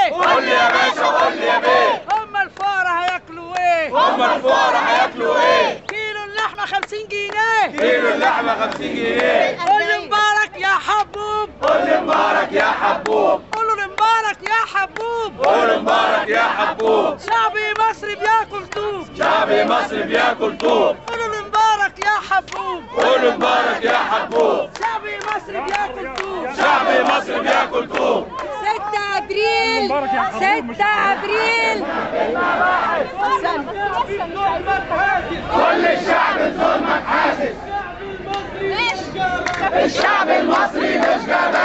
بيه قول لي يا باشا قول لي يا بيه هم الفقراء هياكلوا ايه هم الفقراء هياكلوا ايه كيلو اللحمه 50 جنيه كيلو اللحمه 50 جنيه قول لي مبارك يا حبوب قول لي مبارك يا حبوب قول له مبارك يا حبوب قول مبارك يا حبوب شعبي مصري بياكل طوب شعبي مصر بياكل طوب قولوا له مبارك يا حبوب قول مبارك يا حبوب شعبي مصري بياكل طوب شعبي مصر بياكل طوب 6 ابريل 6 ابريل كل الشعب ظلمك حاسس الشعب المصري مش جبان